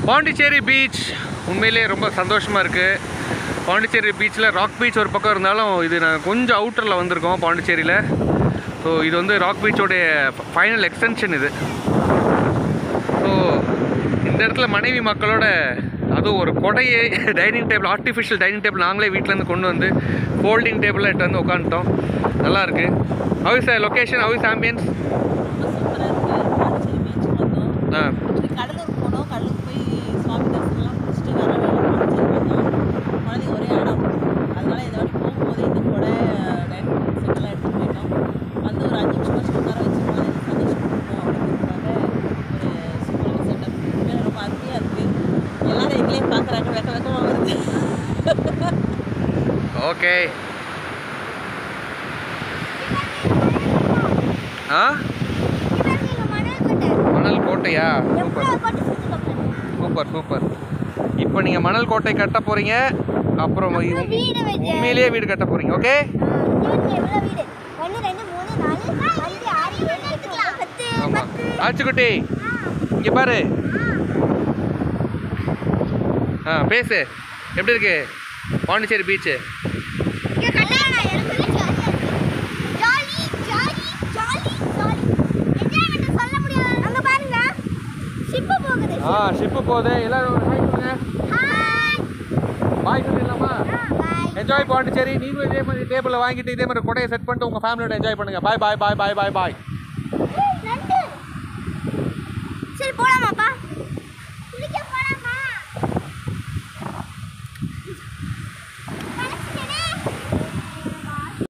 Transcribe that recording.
Pondicherry beach உண்மையிலே ரொம்ப சந்தோஷமாக இருக்குது பாண்டிச்சேரி பீச்சில் ராக் பீச் ஒரு பக்கம் இருந்தாலும் இது நான் கொஞ்சம் அவுட்டரில் வந்திருக்கோம் பாண்டிச்சேரியில் ஸோ இது வந்து ராக் பீச்சோடைய ஃபைனல் எக்ஸ்டென்ஷன் இது ஸோ இந்த இடத்துல மனைவி மக்களோட அதுவும் ஒரு கொடையை dining table artificial dining table நாங்களே வீட்டிலேருந்து கொண்டு வந்து ஃபோல்டிங் டேபிளில் எடுத்து வந்து உட்காந்துட்டோம் நல்லா இருக்கு how is location how is ambience ரொம்ப சூப்பராக இருக்குது பாண்டிச்சேரி பீச் வந்தோம் ஆ சரி, கடலூர் போனோம் கடலூர் போய் சுவாமி தரிசனம்லாம் முடிச்சுட்டு வர வேலை பாண்டிச்சேரி வந்தோம் குழந்தைங்க ஒரே இடம் அதனால இந்த வாட்டி போகும்போது இந்த கூட டைனிங் செட்டெல்லாம் எடுத்துகிட்டு போயிட்டோம் வந்து ஒரு அஞ்சு நிமிஷம் வச்சு உட்கார வச்சு குழந்தைங்க சந்தோஷப்படுத்தணும் அப்படிங்கிறதுக்காக ஒரு சூப்பரான செட்டப் உண்மையில ரொம்ப அருமையாக இருக்குது எல்லாரும் எங்களையும் பார்க்குறாங்க வெக்க வெக்கமாக வருது ஓகே ஆ மணல் கோட்டையா சூப்பர் சூப்பர் சூப்பர் இப்போ நீங்கள் மணல் கோட்டை கட்ட போகிறீங்க அப்புறம் உ- வீடு வைக்க. உண்மையிலேயே வீடு கட்ட போகிறீங்க ஓகே ஆமாம் ஆச்சுக்குட்டி இங்கே பாரு ஆ பேசு எப்படி இருக்கு பாண்டிச்சேரி பீச்சு ஆ ஷிப்பு போகுது எல்லாரும் ஹாய் சொல்லுங்க பாய் சொல்லிடலாமா என்ஜாய் பாண்டிச்சேரி நீங்களும் இதே மாதிரி டேபிளில் வாங்கிட்டு இதே மாதிரி கொடையை செட் பண்ணிட்டு உங்கள் ஃபேமிலியோட என்ஜாய் பண்ணுங்க பாய் பாய் பாய் பாய் பாய் பாய் சரி போலாமா